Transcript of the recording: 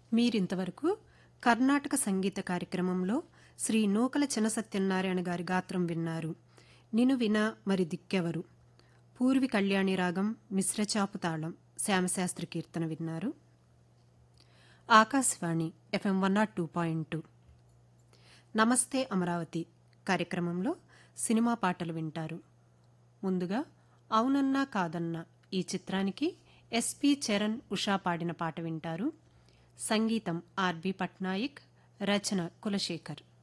మీరింతవరకు కర్ణాటక సంగీత కార్యక్రమంలో శ్రీ నూకల చినసత్యనారాయణ గారి గాత్రం విన్నారు నిను విన మరి దిక్కెవరు పూర్వి కళ్యాణి రాగం మిశ్రచాపు తాళం శ్యామశాస్త్రి కీర్తన విన్నారు Akashvani FM one nought two point two నమస్తే అమరావతి కార్యక్రమంలో సినిమా పాటలు వింటారు ముందుగా అవునన్నా కాదన్నా ఈ చిత్రానికి ఎస్పి చరణ్ ఉషా పాడిన పాట వింటారు సంగీతం ఆర్బి పట్నాయక్ రచన కులశేఖర్